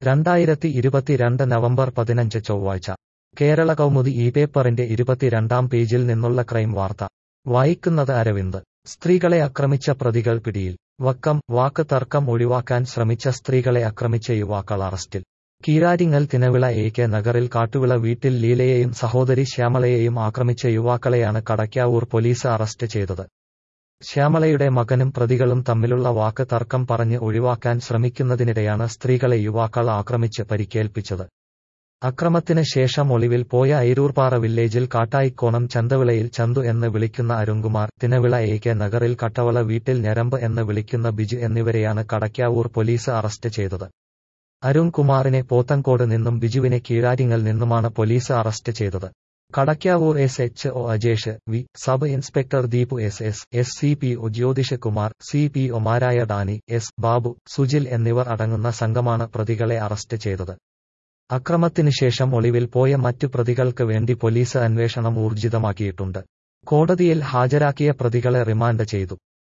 രണ്ടായിരത്തി ഇരുപത്തിരണ്ട് നവംബർ പതിനഞ്ച് ചൊവ്വാഴ്ച കേരള കൗമുദി ഈ പേപ്പറിന്റെ ഇരുപത്തിരണ്ടാം പേജിൽ നിന്നുള്ള ക്രൈം വാർത്ത വായിക്കുന്നത് അരവിന്ദ് സ്ത്രീകളെ ആക്രമിച്ച പ്രതികൾ പിടിയിൽ വക്കം വാക്ക് തർക്കം ഒഴിവാക്കാൻ ശ്രമിച്ച സ്ത്രീകളെ ആക്രമിച്ച യുവാക്കൾ അറസ്റ്റിൽ കീഴാരിങ്ങൽ തിനവിള എ കെ നഗറിൽ കാട്ടുവിള വീട്ടിൽ ലീലയെയും സഹോദരി ശ്യാമളയെയും ആക്രമിച്ച യുവാക്കളെയാണ് കടയ്ക്കാവൂർ പോലീസ് അറസ്റ്റ് ചെയ്തത് ശ്യാമളയുടെ മകനും പ്രതികളും തമ്മിലുള്ള വാക്ക് തർക്കം പറഞ്ഞ് ഒഴിവാക്കാൻ ശ്രമിക്കുന്നതിനിടെയാണ് സ്ത്രീകളെ യുവാക്കൾ ആക്രമിച്ച് പരിക്കേൽപ്പിച്ചത് അക്രമത്തിന് ശേഷം ഒളിവിൽ പോയ ഐരൂർപ്പാറ വില്ലേജിൽ കാട്ടായിക്കോണം ചന്തവിളയിൽ ചന്തു എന്ന് വിളിക്കുന്ന അരുൺകുമാർ തിനവിള എ കെ നഗറിൽ കട്ടവള വീട്ടിൽ ഞരമ്പ് എന്ന് വിളിക്കുന്ന ബിജു എന്നിവരെയാണ് കടയ്ക്കാവൂർ പോലീസ് അറസ്റ്റ് ചെയ്തത് അരുൺകുമാറിനെ പോത്തങ്കോട് നിന്നും ബിജുവിനെ കീഴാരിങ്ങൽ നിന്നുമാണ് പോലീസ് അറസ്റ്റ് ചെയ്തത് Kadakkavoor S H O Ajesh V sub inspector Deepu S S S C P O Jyothish Kumar C P ഒമാരായ ഡാനി എസ് ബാബു സുജിൽ എന്നിവർ അടങ്ങുന്ന സംഘമാണ് പ്രതികളെ അറസ്റ്റ് ചെയ്തത് അക്രമത്തിനു ശേഷം ഒളിവിൽ പോയ മറ്റു പ്രതികൾക്ക് വേണ്ടി പോലീസ് അന്വേഷണം ഊർജിതമാക്കിയിട്ടുണ്ട് കോടതിയിൽ ഹാജരാക്കിയ പ്രതികളെ റിമാൻഡ് ചെയ്തു